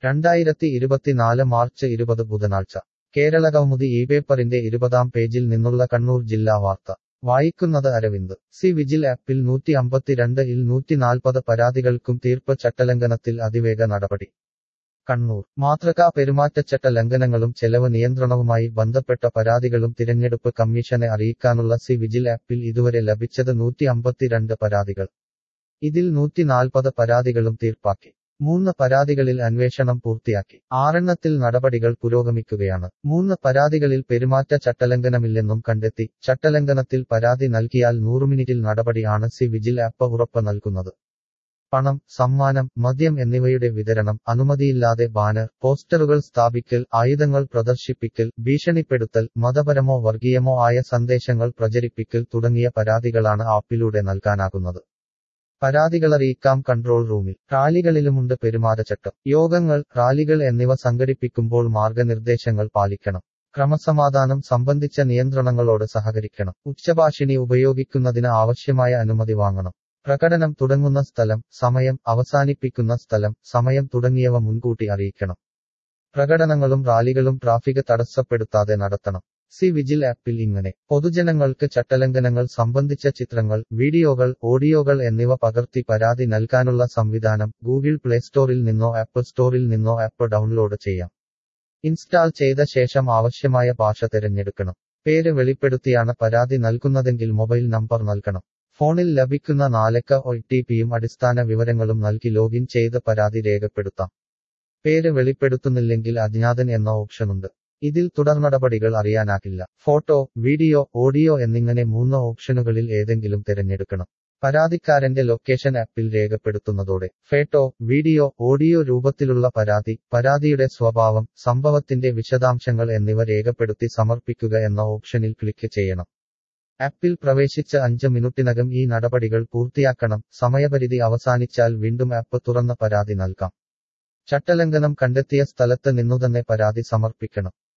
രണ്ടായിരത്തി ഇരുപത്തിനാല് മാർച്ച് ഇരുപത് ബുധനാഴ്ച കേരള കൗമുദി ഈ പേപ്പറിന്റെ ഇരുപതാം പേജിൽ നിന്നുള്ള കണ്ണൂർ ജില്ലാ വാർത്ത വായിക്കുന്നത് അരവിന്ദ് സി വിജിൽ ആപ്പിൽ നൂറ്റി അമ്പത്തിരണ്ട് ഇൽ നൂറ്റിനാൽപ്പത് പരാതികൾക്കും തീർപ്പ് ചട്ടലംഘനത്തിൽ അതിവേഗ നടപടി കണ്ണൂർ മാതൃകാ പെരുമാറ്റച്ചട്ട ലംഘനങ്ങളും ചെലവ് നിയന്ത്രണവുമായി ബന്ധപ്പെട്ട പരാതികളും തിരഞ്ഞെടുപ്പ് കമ്മീഷനെ അറിയിക്കാനുള്ള സി വിജിൽ ആപ്പിൽ ഇതുവരെ ലഭിച്ചത് നൂറ്റി അമ്പത്തിരണ്ട് പരാതികൾ ഇതിൽ നൂറ്റിനാൽപ്പത് പരാതികളും തീർപ്പാക്കി മൂന്ന് പരാതികളിൽ അന്വേഷണം പൂർത്തിയാക്കി ആറെണ്ണത്തിൽ നടപടികൾ പുരോഗമിക്കുകയാണ് മൂന്ന് പരാതികളിൽ പെരുമാറ്റ ചട്ടലംഘനമില്ലെന്നും കണ്ടെത്തി ചട്ടലംഘനത്തിൽ പരാതി നൽകിയാൽ നൂറ് മിനിറ്റിൽ നടപടിയാണ് സി വിജിൽ ആപ്പ് ഉറപ്പ് നൽകുന്നത് പണം സമ്മാനം മദ്യം എന്നിവയുടെ വിതരണം അനുമതിയില്ലാതെ ബാനർ പോസ്റ്ററുകൾ സ്ഥാപിക്കൽ ആയുധങ്ങൾ പ്രദർശിപ്പിക്കൽ ഭീഷണിപ്പെടുത്തൽ മതപരമോ വർഗീയമോ ആയ സന്ദേശങ്ങൾ പ്രചരിപ്പിക്കൽ തുടങ്ങിയ പരാതികളാണ് ആപ്പിലൂടെ നൽകാനാകുന്നത് പരാതികളറിയിക്കാം കൺട്രോൾ റൂമിൽ റാലികളിലുമുണ്ട് പെരുമാറ്റച്ചട്ടം യോഗങ്ങൾ റാലികൾ എന്നിവ സംഘടിപ്പിക്കുമ്പോൾ മാർഗനിർദ്ദേശങ്ങൾ പാലിക്കണം ക്രമസമാധാനം സംബന്ധിച്ച നിയന്ത്രണങ്ങളോട് സഹകരിക്കണം ഉച്ചഭാഷിണി ഉപയോഗിക്കുന്നതിന് ആവശ്യമായ അനുമതി വാങ്ങണം പ്രകടനം തുടങ്ങുന്ന സ്ഥലം സമയം അവസാനിപ്പിക്കുന്ന സ്ഥലം സമയം തുടങ്ങിയവ മുൻകൂട്ടി അറിയിക്കണം പ്രകടനങ്ങളും റാലികളും ട്രാഫിക് തടസ്സപ്പെടുത്താതെ നടത്തണം സി വിജിൽ ആപ്പിൽ ഇങ്ങനെ പൊതുജനങ്ങൾക്ക് ചട്ടലംഘനങ്ങൾ സംബന്ധിച്ച ചിത്രങ്ങൾ വീഡിയോകൾ ഓഡിയോകൾ എന്നിവ പകർത്തി പരാതി നൽകാനുള്ള സംവിധാനം ഗൂഗിൾ പ്ലേ സ്റ്റോറിൽ നിന്നോ ആപ്പ് സ്റ്റോറിൽ നിന്നോ ആപ്പ് ഡൗൺലോഡ് ചെയ്യാം ഇൻസ്റ്റാൾ ചെയ്ത ശേഷം ആവശ്യമായ ഭാഷ തിരഞ്ഞെടുക്കണം പേര് വെളിപ്പെടുത്തിയാണ് പരാതി നൽകുന്നതെങ്കിൽ മൊബൈൽ നമ്പർ നൽകണം ഫോണിൽ ലഭിക്കുന്ന നാലക്ക ഒ ടി പിയും അടിസ്ഥാന വിവരങ്ങളും നൽകി ലോഗിൻ ചെയ്ത് പരാതി രേഖപ്പെടുത്താം പേര് വെളിപ്പെടുത്തുന്നില്ലെങ്കിൽ അജ്ഞാതൻ എന്ന ഓപ്ഷനുണ്ട് ഇതിൽ തുടർനടപടികൾ അറിയാനാകില്ല ഫോട്ടോ വീഡിയോ ഓഡിയോ എന്നിങ്ങനെ മൂന്ന് ഓപ്ഷനുകളിൽ ഏതെങ്കിലും തിരഞ്ഞെടുക്കണം പരാതിക്കാരന്റെ ലൊക്കേഷൻ ആപ്പിൽ രേഖപ്പെടുത്തുന്നതോടെ ഫോട്ടോ വീഡിയോ ഓഡിയോ രൂപത്തിലുള്ള പരാതി പരാതിയുടെ സ്വഭാവം സംഭവത്തിന്റെ വിശദാംശങ്ങൾ എന്നിവ രേഖപ്പെടുത്തി സമർപ്പിക്കുക എന്ന ഓപ്ഷനിൽ ക്ലിക്ക് ചെയ്യണം ആപ്പിൽ പ്രവേശിച്ച അഞ്ച് മിനിറ്റിനകം ഈ നടപടികൾ പൂർത്തിയാക്കണം സമയപരിധി അവസാനിച്ചാൽ വീണ്ടും ആപ്പ് തുറന്ന പരാതി നൽകാം ചട്ടലംഘനം കണ്ടെത്തിയ സ്ഥലത്ത് നിന്നുതന്നെ പരാതി സമർപ്പിക്കണം